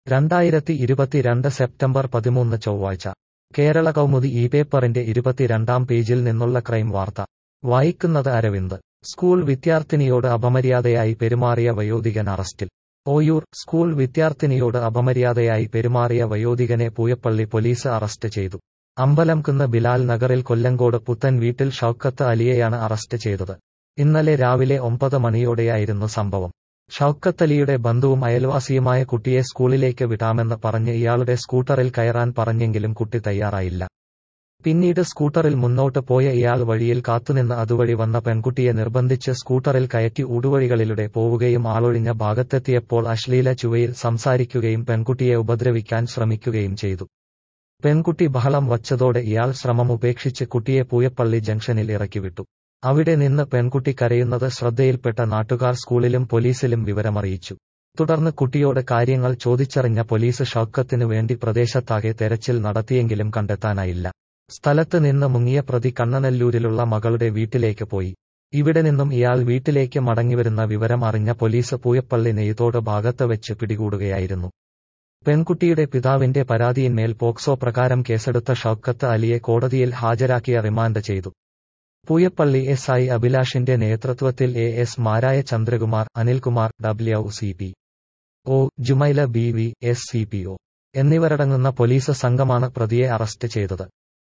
രണ്ടായിരത്തി ഇരുപത്തിരണ്ട് സെപ്റ്റംബർ പതിമൂന്ന് ചൊവ്വാഴ്ച കേരള കൗമുദി ഈ പേപ്പറിന്റെ ഇരുപത്തിരണ്ടാം പേജിൽ നിന്നുള്ള ക്രൈം വാർത്ത വായിക്കുന്നത് അരവിന്ദ് സ്കൂൾ വിദ്യാർത്ഥിനിയോട് അപമര്യാദയായി പെരുമാറിയ വയോധികൻ അറസ്റ്റിൽ ഓയൂർ സ്കൂൾ വിദ്യാർത്ഥിനിയോട് അപമര്യാദയായി പെരുമാറിയ വയോധികനെ പൂയപ്പള്ളി പോലീസ് അറസ്റ്റ് ചെയ്തു അമ്പലംകുന്ന് ബിലാൽ നഗറിൽ കൊല്ലങ്കോട് പുത്തൻ വീട്ടിൽ ഷൌക്കത്ത് അലിയെയാണ് അറസ്റ്റ് ചെയ്തത് ഇന്നലെ രാവിലെ ഒമ്പത് മണിയോടെയായിരുന്നു സംഭവം ഷൌക്കത്തലിയുടെ ബന്ധുവും അയൽവാസിയുമായ കുട്ടിയെ സ്കൂളിലേക്ക് വിടാമെന്ന് പറഞ്ഞ് ഇയാളുടെ സ്കൂട്ടറിൽ കയറാൻ പറഞ്ഞെങ്കിലും കുട്ടി തയ്യാറായില്ല പിന്നീട് സ്കൂട്ടറിൽ മുന്നോട്ട് പോയ ഇയാൾ വഴിയിൽ കാത്തുനിന്ന് അതുവഴി വന്ന പെൺകുട്ടിയെ നിർബന്ധിച്ച് സ്കൂട്ടറിൽ കയറ്റി ഊടുവഴികളിലൂടെ പോവുകയും ആളൊഴിഞ്ഞ ഭാഗത്തെത്തിയപ്പോൾ അശ്ലീല ചുവയിൽ സംസാരിക്കുകയും പെൺകുട്ടിയെ ഉപദ്രവിക്കാൻ ശ്രമിക്കുകയും ചെയ്തു പെൺകുട്ടി ബഹളം വച്ചതോടെ ഇയാൾ ശ്രമം ഉപേക്ഷിച്ച് കുട്ടിയെ പൂയപ്പള്ളി ജംഗ്ഷനിൽ ഇറക്കിവിട്ടു അവിടെ നിന്ന് പെൺകുട്ടി കരയുന്നത് ശ്രദ്ധയിൽപ്പെട്ട നാട്ടുകാർ സ്കൂളിലും പോലീസിലും വിവരമറിയിച്ചു തുടർന്ന് കുട്ടിയോട് കാര്യങ്ങൾ ചോദിച്ചറിഞ്ഞ പോലീസ് ഷൌക്കത്തിനു വേണ്ടി പ്രദേശത്താകെ തെരച്ചിൽ നടത്തിയെങ്കിലും കണ്ടെത്താനായില്ല സ്ഥലത്ത് നിന്ന് മുങ്ങിയ പ്രതി കണ്ണനല്ലൂരിലുള്ള മകളുടെ വീട്ടിലേക്ക് പോയി ഇവിടെ നിന്നും ഇയാൾ വീട്ടിലേക്ക് മടങ്ങിവരുന്ന വിവരം അറിഞ്ഞ പോലീസ് പൂയപ്പള്ളി നെയ്തോട് ഭാഗത്ത് വെച്ച് പിടികൂടുകയായിരുന്നു പെൺകുട്ടിയുടെ പിതാവിന്റെ പരാതിയിന്മേൽ പോക്സോ പ്രകാരം കേസെടുത്ത ഷൌക്കത്ത് അലിയെ കോടതിയിൽ ഹാജരാക്കിയ റിമാൻഡ് ചെയ്തു പൂയപ്പള്ളി എസ് ഐ അഭിലാഷിന്റെ നേതൃത്വത്തിൽ എ എസ് മാരായ Chandrakumar Anilkumar W C P O Jumaila B V S C P O എന്നിവരടങ്ങുന്ന പോലീസ് സംഘമാണ് പ്രതിയെ അറസ്റ്റ് ചെയ്തത്